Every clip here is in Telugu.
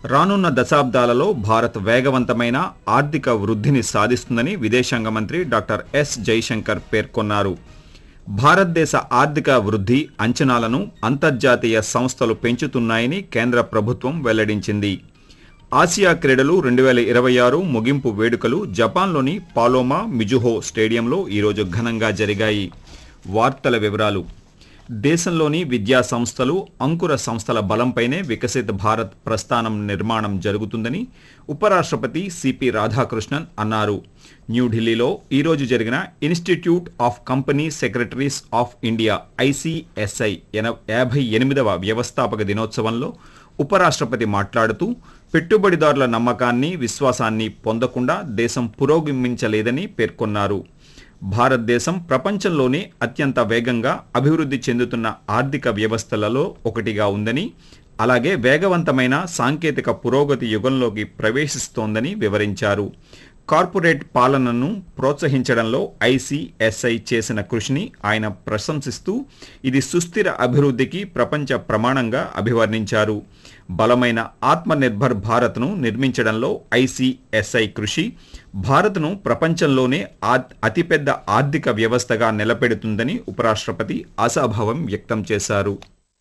రానున్న దశాబ్దాలలో భారత్ వేగవంతమైన ఆర్థిక వృద్ధిని సాధిస్తుందని విదేశాంగ మంత్రి డాక్టర్ ఎస్ జైశంకర్ పేర్కొన్నారు భారతదేశ ఆర్థిక వృద్ధి అంచనాలను అంతర్జాతీయ సంస్థలు పెంచుతున్నాయని కేంద్ర ప్రభుత్వం వెల్లడించింది ఆసియా క్రీడలు రెండు వేల ఇరవై ఆరు ముగింపు వేడుకలు జపాన్లోని పాలోమా మిజుహో స్టేడియంలో ఈరోజు ఘనంగా జరిగాయి వార్తల వివరాలు దేశంలోని విద్యా సంస్థలు అంకుర సంస్థల బలంపైనే వికసిత్ భారత్ ప్రస్థానం నిర్మాణం జరుగుతుందని ఉపరాష్ట్రపతి సిపి రాధాకృష్ణన్ అన్నారు న్యూఢిల్లీలో ఈరోజు జరిగిన institute of company secretaries of India ICSI యాభై ఎనిమిదవ వ్యవస్థాపక దినోత్సవంలో ఉపరాష్ట్రపతి మాట్లాడుతూ పెట్టుబడిదారుల నమ్మకాన్ని విశ్వాసాన్ని పొందకుండా దేశం పురోగమించలేదని పేర్కొన్నారు భారతదేశం ప్రపంచంలోనే అత్యంత వేగంగా అభివృద్ధి చెందుతున్న ఆర్థిక వ్యవస్థలలో ఒకటిగా ఉందని అలాగే వేగవంతమైన సాంకేతిక పురోగతి యుగంలోకి ప్రవేశిస్తోందని వివరించారు కార్పొరేట్ పాలనను ప్రోత్సహించడంలో ఐసిఎస్ఐ చేసిన కృషిని ఆయన ప్రశంసిస్తూ ఇది సుస్థిర అభివృద్ధికి ప్రపంచ ప్రమాణంగా అభివర్ణించారు బలమైన ఆత్మనిర్భర్ భారత్ను నిర్మించడంలో ఐసిఎస్ఐ కృషి భారత్ను ప్రపంచంలోనే ఆ- అతిపెద్ద ఆర్థిక వ్యవస్థగా నిలబెడుతుందని ఉపరాష్ట్రపతి ఆశాభావం వ్యక్తం చేశారు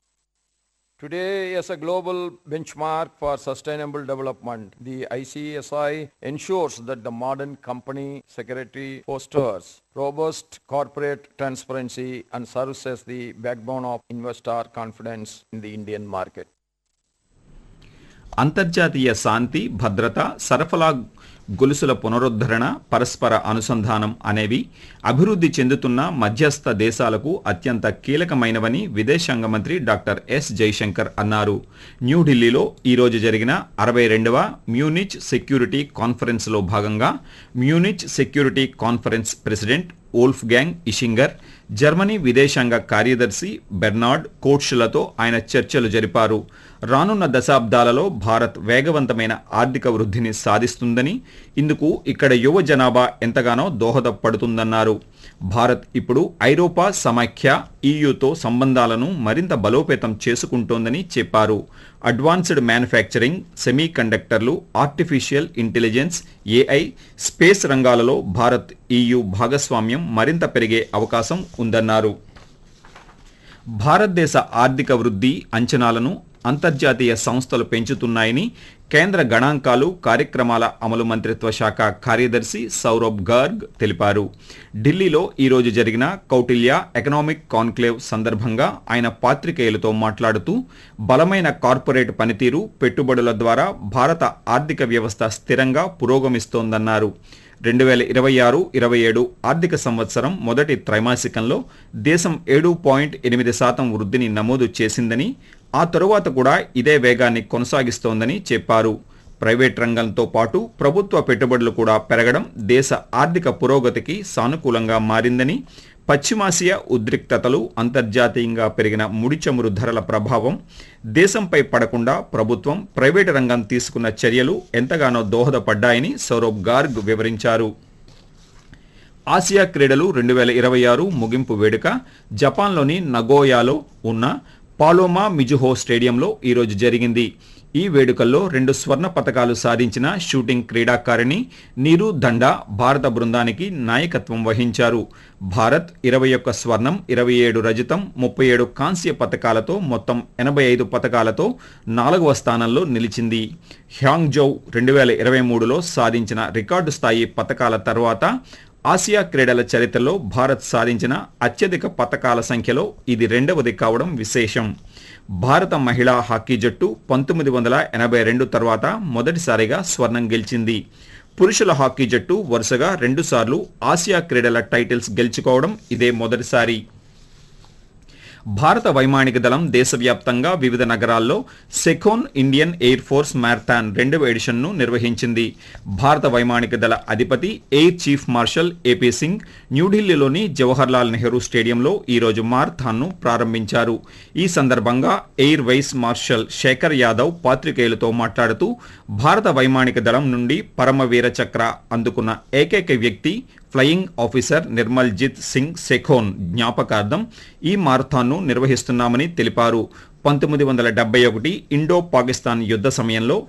Today, as a global benchmark for sustainable development, the ICSI ensures that the modern company secretary fosters robust corporate transparency and serves as the backbone of investor confidence in the Indian market. అంతర్జాతీయ శాంతి భద్రత సరఫరా గొలుసుల పునరుద్ధరణ పరస్పర అనుసంధానం అనేవి అభివృద్ధి చెందుతున్న మధ్యస్థ దేశాలకు అత్యంత కీలకమైనవని విదేశాంగ మంత్రి డాక్టర్ ఎస్ జైశంకర్ అన్నారు న్యూఢిల్లీలో ఈరోజు జరిగిన అరవై రెండవ మ్యూనిచ్ సెక్యూరిటీ కాన్ఫరెన్స్లో భాగంగా Munich security conference president Wolfgang Ischinger Germany విదేశాంగ కార్యదర్శి బెర్నార్డ్ కోట్షులతో ఆయన చర్చలు జరిపారు రానున్న దశాబ్దాలలో భారత్ వేగవంతమైన ఆర్థిక వృద్ధిని సాధిస్తుందని ఇందుకు ఇక్కడ యువ జనాభా ఎంతగానో దోహదపడుతుందన్నారు భారత్ ఇప్పుడు ఐరోపా సమాఖ్య ఈయూతో సంబంధాలను మరింత బలోపేతం చేసుకుంటోందని చెప్పారు అడ్వాన్స్డ్ మ్యానుఫ్యాక్చరింగ్ సెమీ కండక్టర్లు ఆర్టిఫిషియల్ ఇంటెలిజెన్స్ ఏఐ స్పేస్ రంగాలలో భారత్ ఈయు భాగస్వామ్యం మరింత పెరిగే అవకాశం ఉందన్నారు భారతదేశ ఆర్థిక వృద్ధి అంచనాలను అంతర్జాతీయ సంస్థలు పెంచుతున్నాయని కేంద్ర గణాంకాలు కార్యక్రమాల అమలు మంత్రిత్వ శాఖ కార్యదర్శి సౌరభ్ గర్గ్ తెలిపారు ఢిల్లీలో ఈరోజు జరిగిన కౌటిల్య ఎకనామిక్ కాన్క్లేవ్ సందర్భంగా ఆయన పాత్రికేయులతో మాట్లాడుతూ బలమైన కార్పొరేట్ పనితీరు పెట్టుబడుల ద్వారా భారత ఆర్థిక వ్యవస్థ స్థిరంగా పురోగమిస్తోందన్నారు రెండు వేల ఇరవై ఆరు ఇరవై ఏడు ఆర్థిక సంవత్సరం మొదటి త్రైమాసికంలో దేశం ఏడు పాయింట్ ఎనిమిది శాతం వృద్ధిని నమోదు చేసిందని ఆ తరువాత కూడా ఇదే వేగాన్ని కొనసాగిస్తోందని చెప్పారు ప్రైవేట్ రంగంతో పాటు ప్రభుత్వ పెట్టుబడులు కూడా పెరగడం దేశ ఆర్థిక పురోగతికి సానుకూలంగా మారిందని పశ్చిమాసియా ఉద్రిక్తతలు అంతర్జాతీయంగా పెరిగిన ముడి చమురు ధరల ప్రభావం దేశంపై పడకుండా ప్రభుత్వం ప్రైవేటు రంగం తీసుకున్న చర్యలు ఎంతగానో దోహదపడ్డాయని సౌరవ్ గార్గ్ వివరించారు ఆసియా క్రీడలు రెండు వేల ఇరవై ఆరు ముగింపు వేడుక జపాన్లోని నగోయాలో ఉన్న పాలోమా మిజుహో స్టేడియంలో ఈరోజు జరిగింది ఈ వేడుకల్లో రెండు స్వర్ణ పతకాలు సాధించిన షూటింగ్ క్రీడాకారిణి నీరు దండా భారత బృందానికి నాయకత్వం వహించారు భారత్ ఇరవై ఒక్క స్వర్ణం ఇరవై ఏడు రజతం ముప్పై ఏడు కాంస్య పతకాలతో మొత్తం ఎనభై ఐదు పతకాలతో నాలుగవ స్థానంలో నిలిచింది హ్యాంగ్జౌ రెండు వేల ఇరవై మూడులో సాధించిన రికార్డు స్థాయి పతకాల తర్వాత ఆసియా క్రీడల చరిత్రలో భారత్ సాధించిన అత్యధిక పతకాల సంఖ్యలో ఇది రెండవది కావడం విశేషం భారత మహిళా హాకీ జట్టు పంతొమ్మిది వందల ఎనభై రెండు తర్వాత మొదటిసారిగా స్వర్ణం గెలిచింది పురుషుల హాకీ జట్టు వరుసగా రెండుసార్లు ఆసియా క్రీడల టైటిల్స్ గెలుచుకోవడం ఇదే మొదటిసారి భారత వైమానిక దళం దేశవ్యాప్తంగా వివిధ నగరాల్లో Sekhon Indian air force marathon రెండవ ఎడిషన్ను నిర్వహించింది భారత వైమానిక దళ అధిపతి air chief marshal A P Singh న్యూఢిల్లీలోని జవహర్లాల్ నెహ్రూ స్టేడియంలో ఈరోజు మారథాన్ను ప్రారంభించారు ఈ సందర్భంగా air vice marshal Shekhar Yadav పాత్రికేయులతో మాట్లాడుతూ భారత వైమానిక దళం నుండి పరమవీర చక్ర అందుకున్న ఏకైక వ్యక్తి ఫ్లయింగ్ ఆఫీసర్ నిర్మల్ జిత్ సింగ్ సెఖోన్ జ్ఞాపకార్థం ఈ మారథాన్ను నిర్వహిస్తున్నామని తెలిపారు పంతొమ్మిది వందల డెబ్బై ఒకటి ఇండో పాకిస్తాన్ యుద్ధ సమయంలో